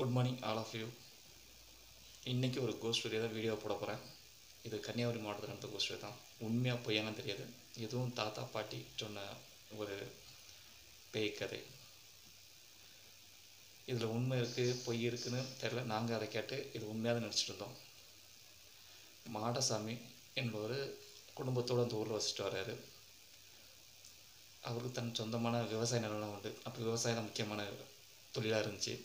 good morning all of you இன்றைக்கி ஒரு cost story தான் வீடியோ போட போகிறேன் இது கன்னியாகுமரி மாவட்டத்தில் நடந்த கோஸ்ட் ஸ்டோரி தான் உண்மையாக பொய்யானு தெரியாது எதுவும் தாத்தா பாட்டி சொன்ன ஒரு பேய் கதை இதில் உண்மை இருக்குது பொய் இருக்குன்னு தெரில நாங்கள் அதை கேட்டு இது உண்மையாக தான் நினச்சிட்டு இருந்தோம் மாடசாமி என்பவர் குடும்பத்தோடு அந்த ஊரில் வசிச்சுட்டு வர்றாரு அவருக்கு தன் சொந்தமான விவசாய நிலம்லாம் உண்டு அப்போ விவசாயம் தான் முக்கியமான தொழிலாக இருந்துச்சு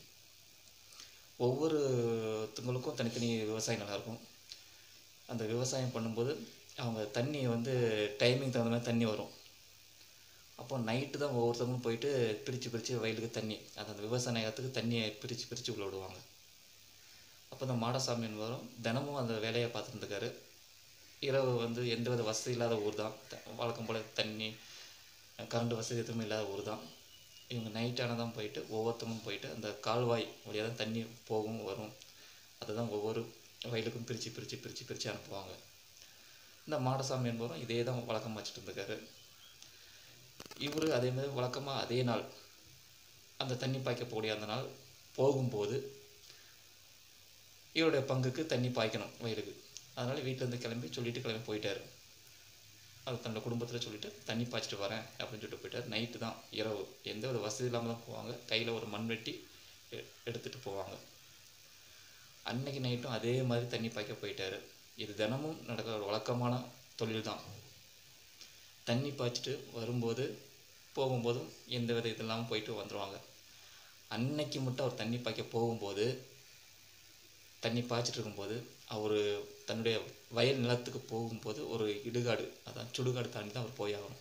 ஒவ்வொருத்தங்களுக்கும் தனித்தனி விவசாய நிலம் இருக்கும் அந்த விவசாயம் பண்ணும்போது அவங்க தண்ணி வந்து டைமிங் தகுந்த மாதிரி தண்ணி வரும் அப்போ நைட்டு தான் ஒவ்வொருத்தவங்களும் போயிட்டு பிரித்து பிரித்து வயலுக்கு தண்ணி அது அந்த விவசாய நிலத்துக்கு தண்ணியை பிரித்து பிரித்து உள்ள விடுவாங்க அப்போ இந்த மாடசாமி என்பவரும் தினமும் அந்த வேலையை பார்த்துட்டு இருக்காரு இரவு வந்து எந்த வித வசதி இல்லாத ஊர் தான் த- வழக்கம் போல் தண்ணி கரண்ட் வசதி எதுவுமே இல்லாத ஊர் தான் இவங்க நைட்டான தான் போயிட்டு ஒவ்வொருத்தவங்களும் போயிட்டு அந்த கால்வாய் வழியாக தான் தண்ணி போகும் வரும் அதை தான் ஒவ்வொரு வயலுக்கும் பிரித்து பிரித்து பிரித்து பிரித்து அனுப்புவாங்க இந்த மாடசாமி என்பவரும் இதே தான் வழக்கமாக வச்சுட்டு இருந்திருக்காரு இவர் அதே மாதிரி வழக்கமாக அதே நாள் அந்த தண்ணி பாய்க்க போடிய அந்த நாள் போகும்போது இவருடைய பங்குக்கு தண்ணி பாய்க்கணும் வயலுக்கு அதனால் வீட்டிலேருந்து கிளம்பி சொல்லிட்டு கிளம்பி போயிட்டாரு அது தன்னோட குடும்பத்தில் சொல்லிட்டு தண்ணி பாய்ச்சிட்டு வரேன் அப்படின்னு சொல்லிட்டு போயிட்டார் நைட்டு தான் இரவு எந்த ஒரு வசதி இல்லாமல் தான் போவாங்க கையில் ஒரு மண்வெட்டி எ- எடுத்துகிட்டு போவாங்க அன்னைக்கு நைட்டும் அதே மாதிரி தண்ணி பாய்க்க போயிட்டாரு இது தினமும் நடக்கிற ஒரு வழக்கமான தொழில் தான் தண்ணி பாய்ச்சிட்டு வரும்போது போகும்போதும் எந்த வித இதெல்லாம் போயிட்டு வந்துடுவாங்க அன்னைக்கு மட்டும் அவர் தண்ணி பாய்க்க போகும்போது தண்ணி பாய்ச்சிட்டு இருக்கும்போது அவர் தன்னுடைய வயல் நிலத்துக்கு போகும்போது ஒரு இடுகாடு அதான் சுடுகாடு தாண்டி தான் அவர் போய் ஆகணும்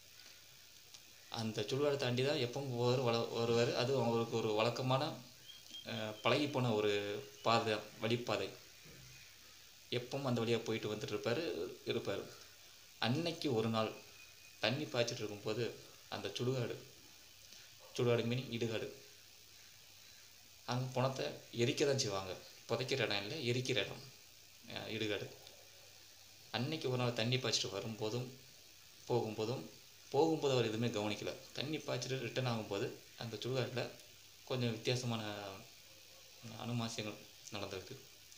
அந்த சுடுகாடு தாண்டி தான் எப்பவும் ஒவ்வொரு வள வருவார் அது அவருக்கு ஒரு வழக்கமான அஹ், பழகி போன ஒரு பாதை வழிப்பாதை எப்பவும் அந்த வழியாக போயிட்டு வந்துட்டு இருப்பார் இருப்பார் அன்னைக்கு ஒரு நாள் தண்ணி பாய்ச்சிட்டு இருக்கும்போது அந்த சுடுகாடு சுடுகாடு மீனிங் இடுகாடு அங்கே பணத்தை எரிக்க தான் செய்வாங்க புதைக்கிற இடம் இல்லை எரிக்கிற இடம் அஹ் இடுகாடு அன்னைக்கு ஒரு நாள் தண்ணி பாய்ச்சிட்டு வரும்போதும் போகும்போதும் போகும்போது அவர் எதுவுமே கவனிக்கல தண்ணி பாய்ச்சிட்டு ரிட்டர்ன் ஆகும்போது அந்த சுடுகாட்டில் கொஞ்சம் வித்தியாசமான அனுமாசியங்கள் நடந்திருக்கு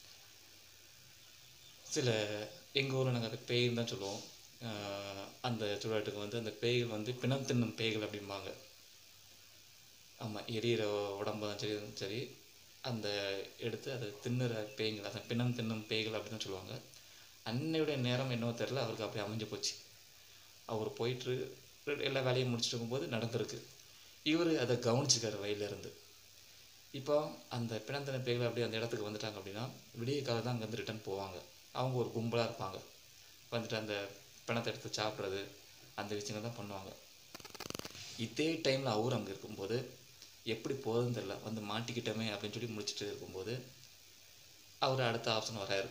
சில எங்கள் ஊரில் நாங்கள் அதை பேய்ன்னு தான் சொல்லுவோம் அஹ் அந்த சுடுகாட்டுக்கு வந்து அந்த பேய்கள் வந்து பிணம் தின்னும் பேய்கள் அப்படிம்பாங்க ஆமாம் எரியிற உடம்பு தான் சரி சரி அந்த எடுத்து அதை தின்னுற பேய்கள் அந்த பிணம் தின்னும் பேய்கள் அப்படின்னு தான் சொல்லுவாங்க அன்னையுடைய நேரம் என்னவோ தெரில அவருக்கு அப்படி அமைஞ்சு போச்சு அவர் போயிட்டு எல்லா வேலையும் முடிச்சுட்டு இருக்கும்போது நடந்திருக்கு இவர் அதை கவனிச்சிருக்காரு வயல்ல இருந்து இப்போ அந்த பிணந்தின பேய்கள் அப்படியே அந்த இடத்துக்கு வந்துட்டாங்க அப்படின்னா விடிய காலம் தான் அங்கேருந்து ரிட்டர்ன் போவாங்க அவங்க ஒரு கும்பலாக இருப்பாங்க வந்துட்டு அந்த பிணத்தை எடுத்து சாப்பிட்றது அந்த விஷயங்கள் தான் பண்ணுவாங்க இதே டைமில் அவர் அங்கே இருக்கும்போது எப்படி போகுதுன்னு தெரியல வந்து மாட்டிக்கிட்டோமே அப்படின்னு சொல்லி முடிச்சுட்டு இருக்கும்போது அவர் அடுத்த ஆப்ஷன் வராரு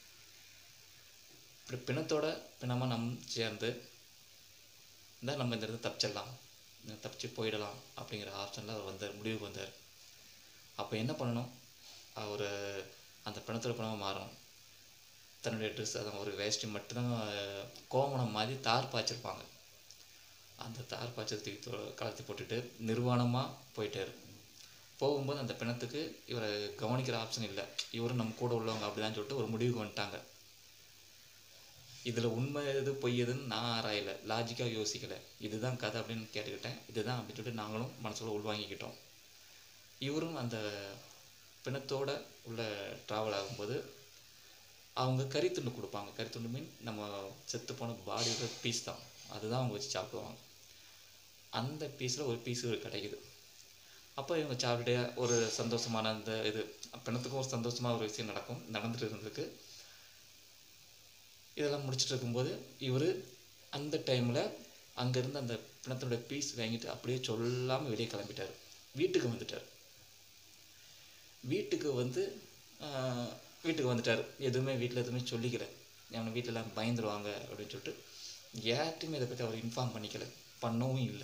இப்படி பிணத்தோட பிணமாக நம் சேர்ந்து இந்த நம்ம இந்த இடத்துல தப்பிச்சிடலாம் தப்பிச்சு போயிடலாம் அப்படிங்கிற ஆப்ஷனில் அவர் வந்தார் முடிவுக்கு வந்தார் அப்போ என்ன பண்ணணும் அவர் அந்த பிணத்தோட பிணமாக மாறணும் தன்னுடைய ட்ரெஸ் அதான் ஒரு வேஷ்டி மட்டும்தான் அஹ், கோமணம் மாதிரி தார் பாய்ச்சிருப்பாங்க அந்த தார் பாய்ச்சல் தூக்கி தொ- கலத்தி போட்டுட்டு நிர்வாணமாக போயிட்டாரு போகும்போது அந்த பிணத்துக்கு இவரை கவனிக்கிற ஆப்ஷன் இல்லை இவரும் நம்ம கூட உள்ளவங்க அப்படிதான் சொல்லிட்டு ஒரு முடிவுக்கு வந்துட்டாங்க இதில் உண்மை எது பொய் எதுன்னு நான் ஆராயலை லாஜிக்காக யோசிக்கலை இதுதான் கதை அப்படின்னு கேட்டுக்கிட்டேன் இதுதான் அப்படின்னு சொல்லிட்டு நாங்களும் மனசுல உள்வாங்கிக்கிட்டோம் இவரும் அந்த பிணத்தோட உள்ள ட்ராவல் ஆகும்போது அவங்க கறித்துண்டு கொடுப்பாங்க கறித்துண்டு மீன் நம்ம செத்து போன பாடியோட பீஸ் தான் அதுதான் அவங்க வச்சு சாப்பிடுவாங்க அந்த பீஸில் ஒரு பீஸ் கிடைக்குது அப்போ இவங்க சாப்பிட்டுட்டே ஒரு சந்தோஷமான அந்த இது பிணத்துக்கும் ஒரு சந்தோஷமான ஒரு விஷயம் நடக்கும் நடந்துட்டு இருந்திருக்கு இதெல்லாம் முடிச்சிட்டு இருக்கும்போது இவர் அந்த டைமில் அங்கேருந்து அந்த பிணத்தோட பீஸ் வாங்கிட்டு அப்படியே சொல்லாமல் வெளியே கிளம்பிட்டார் வீட்டுக்கு வந்துட்டார் வீட்டுக்கு வந்து ஆஹ், வீட்டுக்கு வந்துட்டார் எதுவுமே வீட்டில் எதுவுமே சொல்லிக்கல அவனை வீட்டில் எல்லாம் பயந்துருவாங்க அப்படின்னு சொல்லிட்டு யார்ட்டையுமே இதை பற்றி அவர் இன்ஃபார்ம் பண்ணிக்கல பண்ணவும் இல்லை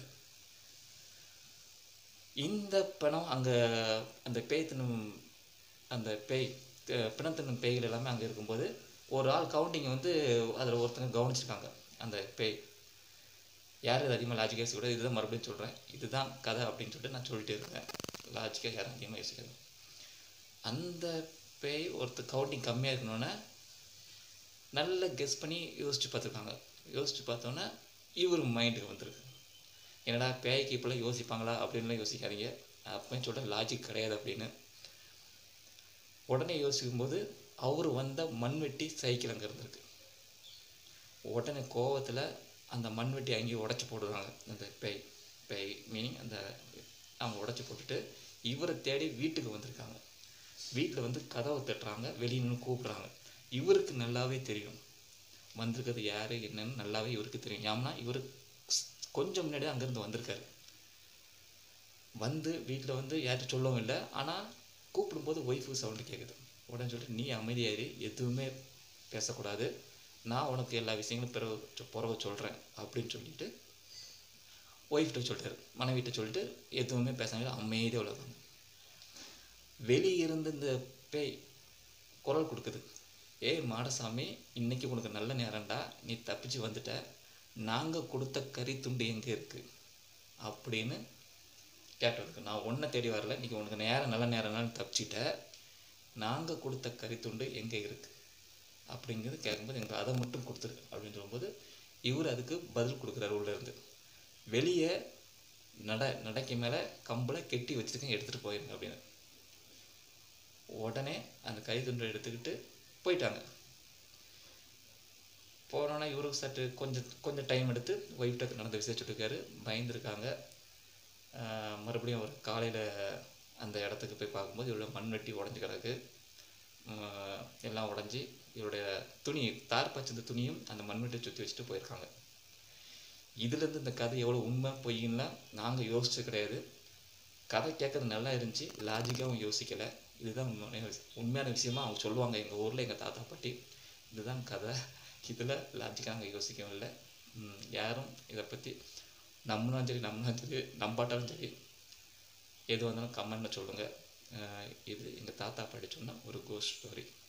இந்த பணம் அங்கே அந்த பேய் தின்னும் அந்த பேய் அஹ், பிணம் தின்னும் பேய்கள் எல்லாமே அங்கே இருக்கும்போது ஒரு ஆள் கவுண்டிங் வந்து அதில் ஒருத்தங்க கவனிச்சிருக்காங்க அந்த பேய் யார் இது அதிகமாக லாஜிக்காக யோசிக்கூடாது இதுதான் மறுபடியும் சொல்கிறேன் இதுதான் கதை அப்படின்னு சொல்லிட்டு நான் சொல்லிட்டு இருக்கேன் லாஜிக்காக யாரும் அதிகமாக யோசிக்காது அந்த பேய் ஒருத்தர் கவுண்டிங் கம்மியாக இருக்கணுன்னே நல்ல கெஸ் பண்ணி யோசித்து பார்த்துருக்காங்க யோசித்து பார்த்தோன்னே இவர் மைண்டுக்கு வந்திருக்கு என்னடா பேய்க்கு இப்போலாம் யோசிப்பாங்களா அப்படின்லாம் யோசிக்காதீங்க அப்பயும் சொல்கிற லாஜிக் கிடையாது அப்படின்னு உடனே யோசிக்கும்போது அவர் வந்த மண்வெட்டி சைக்கிள் அங்கே இருந்திருக்கு உடனே கோவத்தில் அந்த மண்வெட்டி அங்கேயே உடச்சி போடுறாங்க அந்த பேய் பேய் மீனிங் அந்த அவங்க உடச்சி போட்டுட்டு இவரை தேடி வீட்டுக்கு வந்திருக்காங்க வீட்டில் வந்து கதவை தட்டுறாங்க வெளியே நின்று கூப்பிட்றாங்க இவருக்கு நல்லாவே தெரியும் வந்திருக்கிறது யார் என்னன்னு நல்லாவே இவருக்கு தெரியும் ஏன்னா இவர் கொஞ்சம் முன்னாடி அங்கேருந்து வந்திருக்காரு வந்து வீட்டில் வந்து யார்கிட்ட சொல்லவும் இல்லை ஆனால் கூப்பிடும்போது ஒய்ஃபு சவுண்டு கேட்குது உடனே சொல்லிட்டு நீ அமைதியாயிரு எதுவுமே பேசக்கூடாது நான் உனக்கு எல்லா விஷயங்களும் பிறகு சொ- பிறகு சொல்கிறேன் அப்படின்னு சொல்லிட்டு ஒய்ஃப்கிட்ட சொல்லிட்டாரு மனைவிட்ட சொல்லிட்டு எதுவுமே பேசாம அமைதியாக உலகம் வெளியே இருந்து இந்த பேய் குரல் கொடுக்குது ஏய் மாடசாமி இன்னைக்கு உனக்கு நல்ல நேரம்டா நீ தப்பிச்சு வந்துட்ட நாங்கள் கொடுத்த கறி துண்டு எங்கே இருக்குது அப்படின்னு கேட்டதுக்கு நான் ஒன்றை தேடி வரல இன்னைக்கு உனக்கு நேரம் நல்ல நேரம்னாலும் தப்பிச்சிட்ட நாங்கள் கொடுத்த கறி துண்டு எங்கே இருக்குது அப்படிங்கிறது கேட்கும்போது எங்களுக்கு அதை மட்டும் கொடுத்துரு அப்படின்னு சொல்லும்போது இவர் அதுக்கு பதில் கொடுக்குறாரு உள்ள இருந்து வெளியே நட நடைக்கு மேலே கம்பில் கெட்டி வச்சுருக்கேன் எடுத்துகிட்டு போயிருங்க அப்படின்னு உடனே அந்த கை துண்டை எடுத்துக்கிட்டு போயிட்டாங்க போனோன்னா இவருக்கு சற்று கொஞ்சம் கொஞ்சம் டைம் எடுத்து ஒய்ஃப்ட்ட நடந்த விஷயம் சொல்லியிருக்காரு பயந்துருக்காங்க ஆஹ் மறுபடியும் அவர் காலையில் அந்த இடத்துக்கு போய் பார்க்கும்போது இவரோட மண்வெட்டி உடஞ்சி கிடக்கு ஆஹ் எல்லாம் உடஞ்சி இவருடைய துணி தார் பச்சிருந்த துணியும் அந்த மண்வெட்டியை சுற்றி வச்சுட்டு போயிருக்காங்க இதுலேருந்து இந்த கதை எவ்வளோ உண்மை பொய்யின்லாம் நாங்கள் யோசிச்சது கிடையாது கதை கேட்கறது நல்லா இருந்துச்சு லாஜிக்காகவும் யோசிக்கலை இதுதான் உண்மையான விஷயம் உண்மையான விஷயமா அவங்க சொல்லுவாங்க எங்கள் ஊரில் எங்கள் தாத்தா பாட்டி இதுதான் கதை இதில் லாஜிக்காக நாங்கள் யோசிக்கவும் இல்லை ம், யாரும் இதை பற்றி நம்பினாலும் சரி நம்பினாலும் சரி நம்பாட்டாலும் சரி எது வந்தாலும் கமெண்ட்டில் சொல்லுங்கள் இது எங்கள் தாத்தா பாட்டி சொன்ன ஒரு கோஸ்ட் ஸ்டோரி